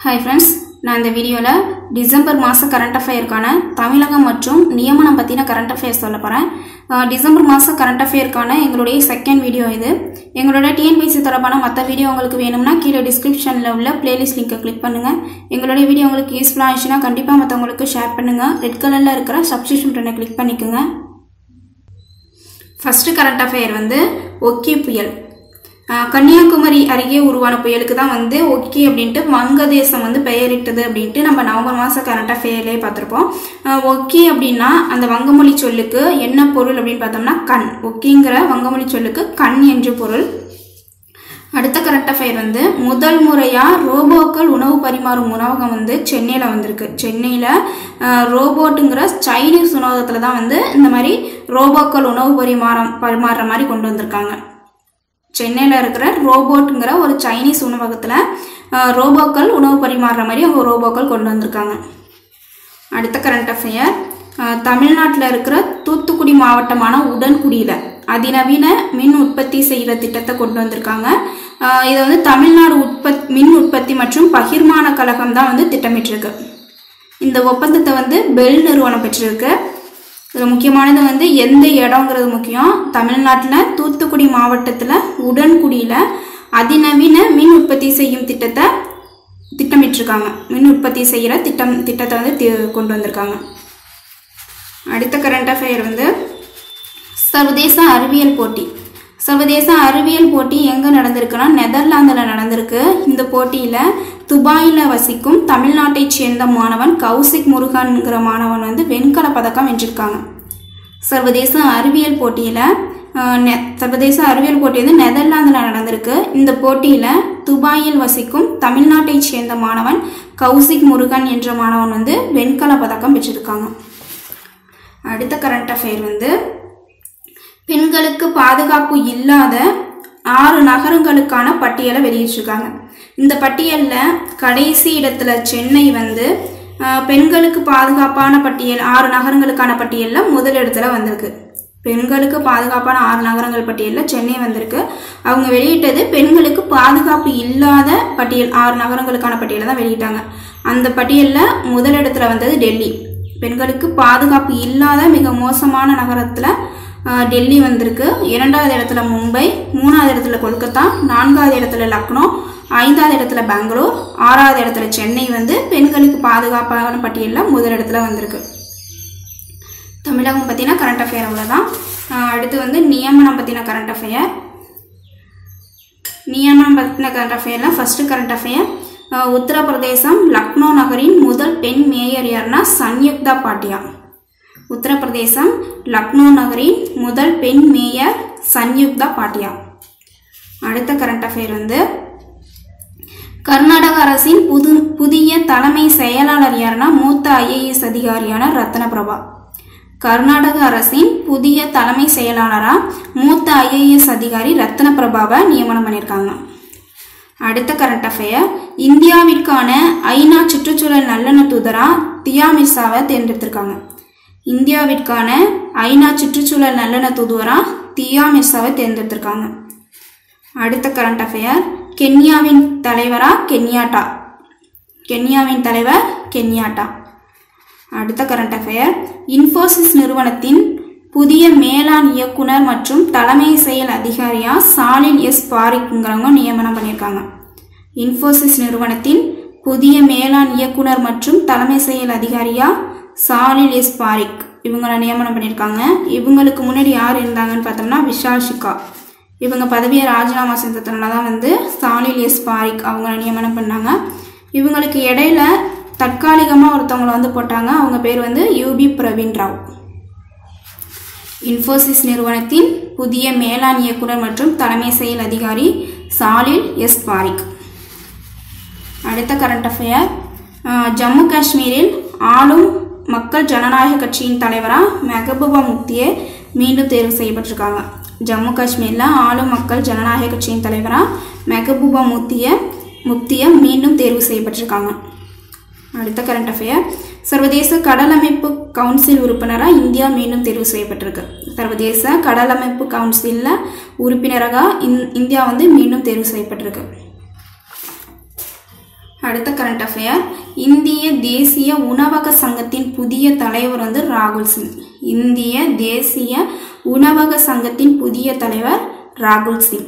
hi friends நான் இந்த வீடியோவில் டிசம்பர் மாத கரண்ட் அஃபேருக்கான தமிழகம் மற்றும் நியமனம் பற்றின கரண்ட் அஃபேர்ஸ் சொல்ல போகிறேன் டிசம்பர் மாத கரண்ட் அஃபேருக்கான எங்களுடைய செகண்ட் வீடியோ இது எங்களோட டிஎன்பிசி தொடர்பான மற்ற வீடியோ உங்களுக்கு வேணும்னா கீழே டிஸ்கிரிப்ஷனில் உள்ள பிளேலிஸ்ட் லிங்கை கிளிக் பண்ணுங்கள் எங்களுடைய வீடியோ உங்களுக்கு யூஸ்ஃபுல்லாக ஆயிடுச்சுன்னா கண்டிப்பாக மற்றவங்களுக்கு ஷேர் பண்ணுங்கள் ரெட் கலரில் இருக்கிற சப்ஸ்டியூஷன் பட்டனை கிளிக் பண்ணிக்கோங்க ஃபஸ்ட்டு கரண்ட் அஃபேர் வந்து ஒக்கி புயல் ஆஹ் கன்னியாகுமரி அருகே உருவான புயலுக்கு தான் வந்து ஒக்கி அப்படின்ட்டு வங்கதேசம் வந்து பெயரிட்டது அப்படின்ட்டு நம்ம நவம்பர் மாதம் கரண்ட் அஃபேர்லேயே பார்த்துருப்போம் ஆஹ் ஒக்கி அப்படின்னா அந்த வங்கமொழி சொல்லுக்கு என்ன பொருள் அப்படின்னு பார்த்தோம்னா கண் ஒக்கிங்கிற வங்கமொழி சொல்லுக்கு கண் என்று பொருள் அடுத்த கரண்ட் அஃபேர் வந்து முதல் முறையாக ரோபோக்கள் உணவு பரிமாறும் உணவகம் வந்து சென்னையில் வந்திருக்கு சென்னையில் ரோபோட்டுங்கிற சைனீஸ் உணவகத்தில் தான் வந்து இந்த மாதிரி ரோபோக்கள் உணவு பரிமாறம் பரிமாறுற மாதிரி கொண்டு வந்திருக்காங்க சென்னையில் இருக்கிற ரோபோட்டுங்கிற ஒரு சைனீஸ் உணவகத்தில் ரோபோக்கள் உணவு பரிமாறுற மாதிரி அவங்க ரோபோக்கள் கொண்டு வந்திருக்காங்க அடுத்த கரண்ட் அஃபேர் தமிழ்நாட்டில் இருக்கிற தூத்துக்குடி மாவட்டமான உடன்குடியில் அதிநவீன மின் உற்பத்தி செய்கிற திட்டத்தை கொண்டு வந்திருக்காங்க ஆஹ் இதை வந்து தமிழ்நாடு உற்பத் மின் உற்பத்தி மற்றும் பகிர்மான கழகம் தான் வந்து திட்டமிட்டிருக்கு இந்த ஒப்பந்தத்தை வந்து பெல் நிறுவனம் பெற்றிருக்கு இதில் முக்கியமானது வந்து எந்த இடங்கிறது முக்கியம் தமிழ்நாட்டில் தூத்துக்குடி மாவட்டத்தில் உடன்குடியில் அதிநவீன மின் உற்பத்தி செய்யும் திட்டத்தை திட்டமிட்டிருக்காங்க மின் உற்பத்தி செய்கிற திட்டம் திட்டத்தை வந்து தி- கொண்டு வந்திருக்காங்க அடுத்த கரண்ட் அஃபேர் வந்து சர்வதேச அறிவியல் போட்டி சர்வதேச அறிவியல் போட்டி எங்கே நடந்திருக்குன்னா நெதர்லாந்தில் நடந்திருக்கு இந்த போட்டியில் துபாயில் வசிக்கும் தமிழ்நாட்டைச் சேர்ந்த மாணவன் கௌசிக் முருகன்கிற மாணவன் வந்து வெண்கல பதக்கம் வென்றிருக்காங்க சர்வதேச அறிவியல் போட்டியில் சர்வதேச அறிவியல் போட்டி வந்து நெதர்லாந்தில் நடந்திருக்கு இந்த போட்டியில் துபாயில் வசிக்கும் தமிழ்நாட்டைச் சேர்ந்த மாணவன் கௌசிக் முருகன் என்ற மாணவன் வந்து வெண்கல பதக்கம் பெற்றிருக்காங்க அடுத்த கரண்ட் அஃபேர் வந்து பெண்களுக்கு பாதுகாப்பு இல்லாத ஆறு நகரங்களுக்கான பட்டியலை வெளியிட்டிருக்காங்க இந்த பட்டியலில் கடைசி இடத்துல சென்னை வந்து ஆஹ், பெண்களுக்கு பாதுகாப்பான பட்டியல் ஆறு நகரங்களுக்கான பட்டியலில் முதல் இடத்துல வந்திருக்கு பெண்களுக்கு பாதுகாப்பான ஆறு நகரங்கள் பட்டியலில் சென்னை வந்திருக்கு அவங்க வெளியிட்டது பெண்களுக்கு பாதுகாப்பு இல்லாத பட்டியல் ஆறு நகரங்களுக்கான பட்டியலை தான் வெளியிட்டாங்க அந்த பட்டியலில் முதல் இடத்துல வந்தது டெல்லி பெண்களுக்கு பாதுகாப்பு இல்லாத மிக மோசமான நகரத்தில் ஆஹ், டெல்லி வந்திருக்கு இரண்டாவது இடத்துல மும்பை மூணாவது இடத்துல கொல்கத்தா நான்காவது இடத்துல லக்னோ ஐந்தாவது இடத்துல பெங்களூர் ஆறாவது இடத்துல சென்னை வந்து பெண்களுக்கு பாதுகாப்பான பட்டியலில் முதல் இடத்துல வந்திருக்கு தமிழகம் பற்றின கரண்ட் அஃபேர் அவ்வளோதான் ஆஹ், அடுத்து வந்து நியமனம் பற்றின கரண்ட் அஃபேர் நியமனம் பற்றின கரண்ட் அஃபேரில் first current affair Uttar Pradesh Lucknow நகரின் முதல் பெண் மேயர் யாருன்னா சன்யுக்தா பாட்டியா உத்தரப்பிரதேசம் லக்னோ நகரின் முதல் பெண் மேயர் சன்யுக்தா பாட்டியா அடுத்த கரண்ட் அஃபேர் வந்து கர்நாடக அரசின் புது புதிய தலைமை செயலாளர் யாருன்னா மூத்த ஐஏஎஸ் அதிகாரியான ரத்ன பிரபா கர்நாடக அரசின் புதிய தலைமை செயலாளரா மூத்த ஐஏஎஸ் அதிகாரி ரத்ன பிரபாவை நியமனம் பண்ணியிருக்காங்க அடுத்த கரண்ட் அஃபேர் இந்தியாவிற்கான ஐநா சுற்றுச்சூழல் நல்லெண்ண தூதரா தியா மிர்சாவை தேர்ந்தெடுத்திருக்காங்க இந்தியாவிற்கான ஐநா சுற்றுச்சூழல் நல்லெண்ண தூதுவரா தியா மிர்சாவை தேர்ந்தெடுத்திருக்காங்க அடுத்த கரண்ட் அஃபேர் கென்யாவின் தலைவரா கென்யாட்டா கென்யாவின் தலைவர் கென்யாட்டா அடுத்த கரண்ட் அஃபேர் இன்ஃபோசிஸ் நிறுவனத்தின் புதிய மேலாண் இயக்குனர் மற்றும் தலைமை செயல் அதிகாரியா சாலின் எஸ் பாரிக்ங்கிறவங்க நியமனம் பண்ணியிருக்காங்க இன்ஃபோசிஸ் நிறுவனத்தின் புதிய மேலாண் இயக்குனர் மற்றும் தலைமை செயல் அதிகாரியா சாலில் எஸ் பாரிக் இவங்களை நியமனம் பண்ணியிருக்காங்க இவங்களுக்கு முன்னாடி யார் இருந்தாங்கன்னு பார்த்தோம்னா விஷால் ஷிகா இவங்க பதவியை ராஜினாமா செஞ்சதுனால தான் வந்து சாலில் எஸ் பாரிக் அவங்கள நியமனம் பண்ணாங்க இவங்களுக்கு இடையில தற்காலிகமாக ஒருத்தவங்களை வந்து போட்டாங்க அவங்க பேர் வந்து யூபி பிரவீன் ராவ் இன்ஃபோசிஸ் நிறுவனத்தின் புதிய மேலாண் இயக்குனர் மற்றும் தலைமை செயல் அதிகாரி சாலில் எஸ் பாரிக் அடுத்த கரண்ட் அஃபேர் ஜம்மு காஷ்மீரில் ஆளும் மக்கள் ஜனநாயக கட்சியின் தலைவராக மெஹபூபா முக்தியே மீண்டும் தேர்வு செய்யப்பட்டிருக்காங்க ஜம்மு காஷ்மீரில் ஆளும் மக்கள் ஜனநாயக கட்சியின் தலைவராக மெஹபூபா முக்தியை முக்தியை மீண்டும் தேர்வு செய்யப்பட்டிருக்காங்க அடுத்த கரண்ட் அஃபேர் சர்வதேச கடலமைப்பு கவுன்சில் உறுப்பினராக இந்தியா மீண்டும் தேர்வு செய்யப்பட்டிருக்கு சர்வதேச கடலமைப்பு கவுன்சிலில் உறுப்பினராக இந் இந்தியா வந்து மீண்டும் தேர்வு செய்யப்பட்டிருக்கு அடுத்த கரண்ட் அஃபேர் இந்திய தேசிய உணவக சங்கத்தின் புதிய தலைவர் வந்து ராகுல் சிங் இந்திய தேசிய உணவக சங்கத்தின் புதிய தலைவர் ராகுல் சிங்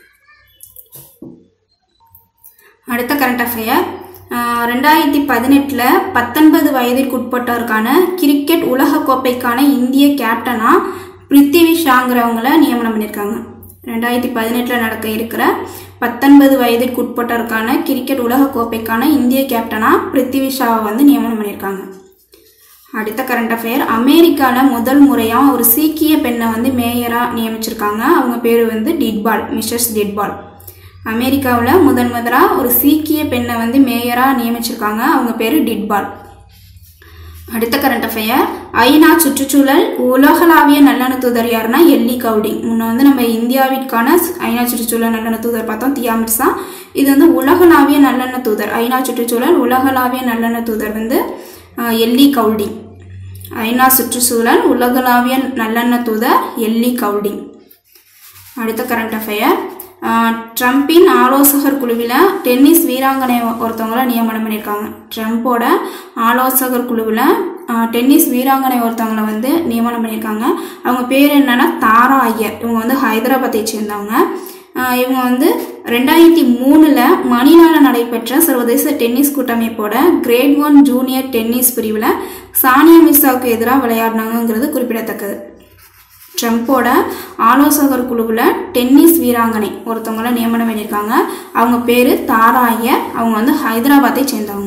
அடுத்த கரண்ட் அஃபேர் ரெண்டாயிரத்தி பதினெட்டில் பத்தொன்பது வயதிற்குட்பட்டோருக்கான கிரிக்கெட் உலகக்கோப்பைக்கான இந்திய கேப்டனாக பிருத்திவி ஷாங்கிறவங்கள நியமனம் பண்ணியிருக்காங்க ரெண்டாயிரத்தி பதினெட்டில் நடக்க இருக்கிற பத்தொன்பது வயதிற்குட்பட்டோருக்கான கிரிக்கெட் உலகக்கோப்பைக்கான இந்திய கேப்டனாக பிருத்திவி ஷாவை வந்து நியமனம் பண்ணியிருக்காங்க அடுத்த கரண்ட் அஃபேர் அமெரிக்காவில் முதல் முறையாக ஒரு சீக்கிய பெண்ணை வந்து மேயராக நியமிச்சிருக்காங்க அவங்க பேர் வந்து டிட்பால் மிஸ்ஸஸ் டிட்பால் அமெரிக்காவில் முதன் முதலாக ஒரு சீக்கிய பெண்ணை வந்து மேயராக நியமிச்சிருக்காங்க அவங்க பேர் டிட்பால் அடுத்த கரண்ட் அஃபேர் ஐநா சுற்றுச்சூழல் உலகளாவிய நல்லெண்ண தூதர் யாருன்னா எல்லி கவுடிங் முன்ன வந்து நம்ம இந்தியாவிற்கான ஐநா சுற்றுச்சூழல் நல்லெண்ண தூதர் பார்த்தோம் தியாமிட்ஸா இது வந்து உலகளாவிய நல்லெண்ண தூதர் ஐநா சுற்றுச்சூழல் உலகளாவிய நல்லெண்ண தூதர் வந்து எல்லி கவுடிங் ஐநா சுற்றுச்சூழல் உலகளாவிய நல்லெண்ண தூதர் எல்லி கவுடிங் அடுத்த கரண்ட் அஃபேர் ட்ரம்பின் ஆலோசகர் குழுவில் டென்னிஸ் வீராங்கனை ஒருத்தவங்கள நியமனம் பண்ணியிருக்காங்க ட்ரம்ப்போட ஆலோசகர் குழுவில் டென்னிஸ் வீராங்கனை ஒருத்தவங்கள வந்து நியமனம் பண்ணியிருக்காங்க அவங்க பேர் என்னன்னா தாரா ஐயர் இவங்க வந்து ஹைதராபாத்தை சேர்ந்தவங்க இவங்க வந்து ரெண்டாயிரத்தி மூணில் மணிலாவில் நடைபெற்ற சர்வதேச டென்னிஸ் கூட்டமைப்போட கிரேட் ஒன் ஜூனியர் டென்னிஸ் பிரிவில் சானியா மிர்சாவுக்கு எதிராக விளையாடினாங்கிறது குறிப்பிடத்தக்கது ட்ரம்ப்போட ஆலோசகர் குழுவில் டென்னிஸ் வீராங்கனை ஒருத்தவங்கள நியமனம் பண்ணியிருக்காங்க அவங்க பேர் தாரா ஐயர் அவங்க வந்து ஹைதராபாத்தை சேர்ந்தவங்க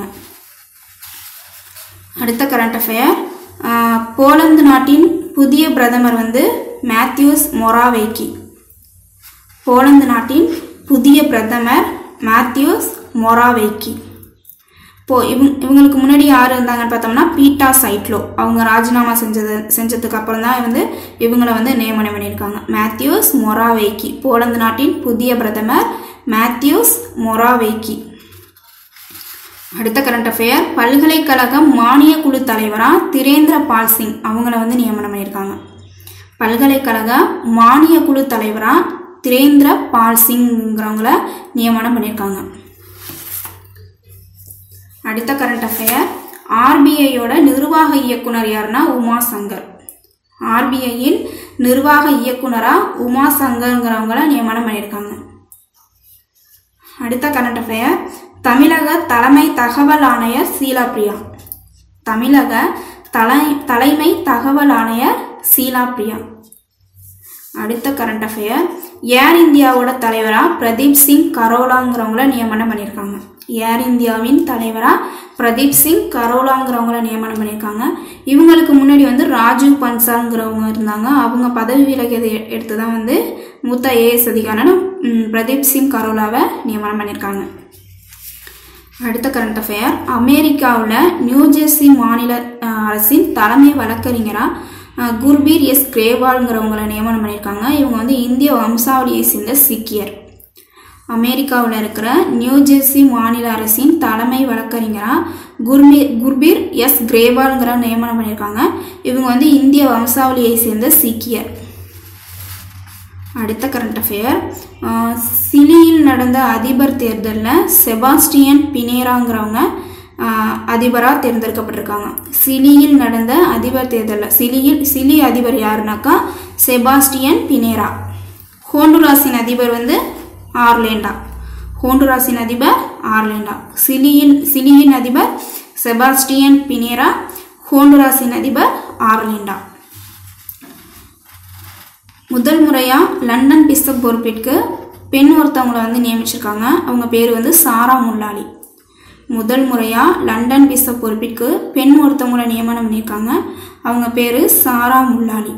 அடுத்த கரண்ட் அஃபேர் போலந்து நாட்டின் புதிய பிரதமர் வந்து மேத்யூஸ் மொராவேக்கி போலந்து நாட்டின் புதிய பிரதமர் மேத்யூஸ் மொராவேக்கி இப்போ இவங்க இவங்களுக்கு முன்னாடி யார் இருந்தாங்கன்னு பார்த்தோம்னா பீட்டா சைட்லோ அவங்க ராஜினாமா செஞ்சது செஞ்சதுக்கு அப்புறம் தான் வந்து இவங்களை வந்து நியமனம் பண்ணியிருக்காங்க மேத்யூஸ் மொராவேக்கி போலந்து நாட்டின் புதிய பிரதமர் மேத்யூஸ் மொராவேக்கி அடுத்த கரண்ட் அஃபேர் பல்கலைக்கழகம் மானிய குழு தலைவராக திரேந்திர பால் சிங் அவங்கள வந்து நியமனம் பண்ணியிருக்காங்க பல்கலைக்கழக மானிய குழு தலைவராக திரேந்திர பால் சிங்கிறவங்கள நியமனம் பண்ணியிருக்காங்க அடுத்த கரண்ட் அஃபேர் ஆர்பிஐயோட நிர்வாக இயக்குனர் யாருன்னா உமா சங்கர் ஆர்பிஐயின் நிர்வாக இயக்குனராக உமா சங்கர்ங்கிறவங்கள நியமனம் பண்ணியிருக்காங்க அடுத்த கரண்ட் அஃபேர் தமிழக தலைமை தகவல் ஆணையர் சீலா பிரியா தமிழக தலை தலைமை தகவல் ஆணையர் சீலா பிரியா அடுத்த கரண்ட் அஃபேர் ஏர் இந்தியாவோட தலைவராக பிரதீப் சிங் கரோலாங்கிறவங்கள நியமனம் பண்ணியிருக்காங்க ஏர் இந்தியாவின் தலைவராக பிரதீப் சிங் கரோலாங்கிறவங்கள நியமனம் பண்ணியிருக்காங்க இவங்களுக்கு முன்னாடி வந்து ராஜீவ் பன்சாங்கிறவங்க இருந்தாங்க அவங்க பதவி விலகியதை எடுத்து தான் வந்து மூத்த ஏஎஸ் அதிகாரன பிரதீப் சிங் கரோலாவை நியமனம் பண்ணியிருக்காங்க அடுத்த கரண்ட் அஃபேர் அமெரிக்காவில் நியூஜெர்சி மாநில அரசின் தலைமை வழக்கறிஞராக குர்பீர் எஸ் கிரேவால்ங்கிறவங்கள நியமனம் பண்ணியிருக்காங்க இவங்க வந்து இந்திய வம்சாவளியை சேர்ந்த சீக்கியர் அமெரிக்காவில் இருக்கிற நியூஜெர்சி மாநில அரசின் தலைமை வழக்கறிஞராக குர்பீர் குர்பீர் எஸ் கிரேவால்ங்கிற நியமனம் பண்ணியிருக்காங்க இவங்க வந்து இந்திய வம்சாவளியை சேர்ந்த சீக்கியர் அடுத்த கரண்ட் அஃபேர் சிலியில் நடந்த அதிபர் தேர்தலில் செபாஸ்டியன் பினேராங்கிறவங்க அதிபராக தேர்ந்தெடுக்கப்பட்டிருக்காங்க சிலியில் நடந்த அதிபர் தேர்தலில் சிலியில் சிலி அதிபர் யாருனாக்கா செபாஸ்டியன் பினேரா ஹோண்டுராஸின் அதிபர் வந்து ஆர்லேண்டா ஹோண்டுராஸின் அதிபர் ஆர்லேண்டா சிலியின் சிலியின் அதிபர் செபாஸ்டியன் பினேரா ஹோண்டுராஸின் அதிபர் ஆர்லேண்டா முதல் முறையாக லண்டன் பிசப் பொறுப்பிற்கு பெண் ஒருத்தவங்களை வந்து நியமிச்சிருக்காங்க அவங்க பேர் வந்து சாரா முல்லாலி முதல் முறையாக லண்டன் பிசப் பொறுப்பிற்கு பெண் ஒருத்தவங்களை நியமனம் பண்ணியிருக்காங்க அவங்க பேர் சாரா முல்லாலி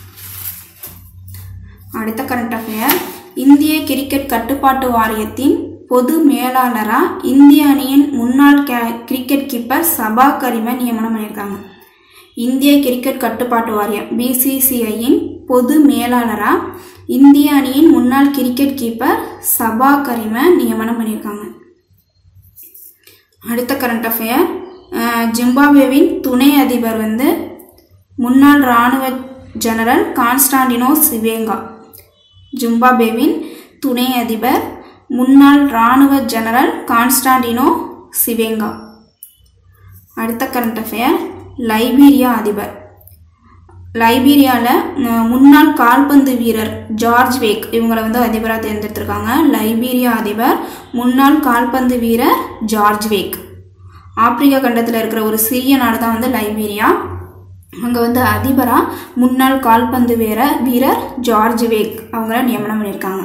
அடுத்த கரண்ட் அஃபேர் இந்திய கிரிக்கெட் கட்டுப்பாட்டு வாரியத்தின் பொது மேலாளராக இந்திய அணியின் முன்னாள் கிரிக்கெட் கீப்பர் சபா கரிமை நியமனம் பண்ணியிருக்காங்க இந்திய கிரிக்கெட் கட்டுப்பாட்டு வாரியம் பிசிசிஐயின் பொது மேலாளராக இந்திய அணியின் முன்னாள் கிரிக்கெட் கீப்பர் சபா கரிமை நியமனம் பண்ணியிருக்காங்க அடுத்த கரண்ட் அஃபேர் ஜிம்பாப்வேவின் துணை அதிபர் வந்து முன்னாள் இராணுவ ஜெனரல் கான்ஸ்டாண்டினோ சிவேங்கா ஜிம்பாப்வேவின் துணை அதிபர் முன்னாள் இராணுவ ஜெனரல் கான்ஸ்டாண்டினோ சிவேங்கா அடுத்த கரண்ட் அஃபேர் லைபீரியா அதிபர் லைபீரியாவில் முன்னாள் கால்பந்து வீரர் ஜார்ஜ் வேக் இவங்களை வந்து அதிபராக தேர்ந்தெடுத்திருக்காங்க லைபீரியா அதிபர் முன்னாள் கால்பந்து வீரர் ஜார்ஜ் வேக் ஆப்பிரிக்கா கண்டத்தில் இருக்கிற ஒரு சிறிய நாடு தான் வந்து லைபீரியா அங்கே வந்து அதிபராக முன்னாள் கால்பந்து வீர வீரர் ஜார்ஜ் வேக் அவங்கள நியமனம் பண்ணியிருக்காங்க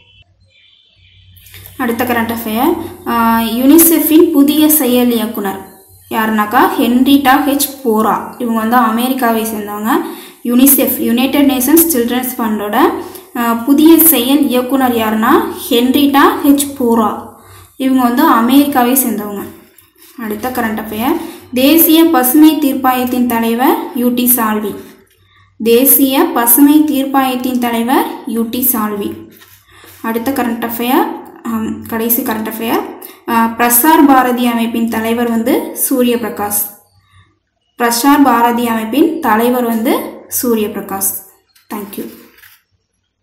அடுத்த கரண்ட் அஃபேர் யுனிசெஃபின் புதிய செயல் இயக்குனர் யாருனாக்கா ஹென்ரிட்டா ஹெச் போரா இவங்க வந்து அமெரிக்காவை சேர்ந்தவங்க யுனிசெஃப் யுனைடெட் நேஷன்ஸ் சில்ட்ரன்ஸ் ஃபண்டோட புதிய செயல் இயக்குனர் யாருன்னா ஹென்ரிட்டா ஹெச் போரா இவங்க வந்து அமெரிக்காவை சேர்ந்தவங்க அடுத்த கரண்ட் அஃபேர் தேசிய பசுமை தீர்ப்பாயத்தின் தலைவர் யூடி சால்வி தேசிய பசுமை தீர்ப்பாயத்தின் தலைவர் யூடி சால்வி அடுத்த கரண்ட் அஃபேர் கடைசி கரண்ட் அஃபேர் பிரசார் பாரதி அமைப்பின் தலைவர் வந்து சூரிய பிரகாஷ் பிரசார் பாரதி அமைப்பின் தலைவர் வந்து சூரிய பிரகாஷ் தேங்க்யூ